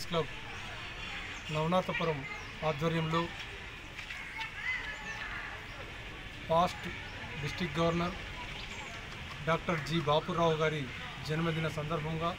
Lions Club Navanathapuram ఆధ్వర్యంలో past district governor doctor G Bapurao గారి జన్మదిన సందర్భంగా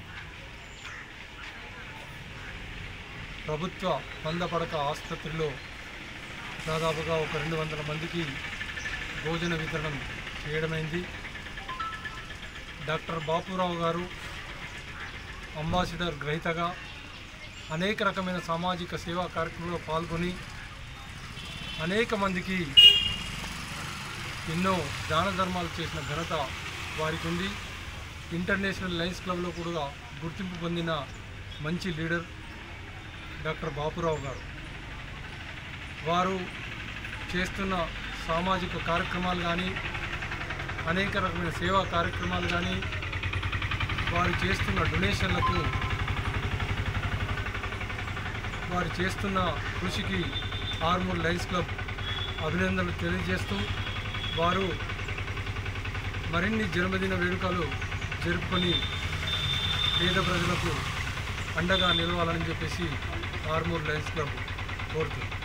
ప్రభుత్వ మందపడక ఆసుపత్రిలో దాదాపుగా ఒక రెండు వందల మందికి భోజన వితరణం చేయడమైంది డాక్టర్ బాపురావు గారు అంబాసిడర్ గ్రహీతగా అనేక రకమైన సామాజిక సేవా కార్యక్రమంలో పాల్గొని అనేక మందికి ఎన్నో దాన ధర్మాలు చేసిన ఘనత వారికి ఉంది ఇంటర్నేషనల్ లయన్స్ క్లబ్లో కూడా గుర్తింపు పొందిన మంచి లీడర్ డాక్టర్ బాపురావు గారు వారు చేస్తున్న సామాజిక కార్యక్రమాలు కానీ అనేక రకమైన సేవా కార్యక్రమాలు కానీ వారు చేస్తున్న డొనేషన్లకు వారు చేస్తున్న కృషికి ఆర్మూర్ లయన్స్ క్లబ్ అభినందనలు తెలియజేస్తూ వారు మరిన్ని జన్మదిన వేడుకలు జరుపుకొని పేద ప్రజలకు అండగా నిలవాలని చెప్పేసి ఆర్మూర్ లయన్స్ క్లబ్ కోరుతుంది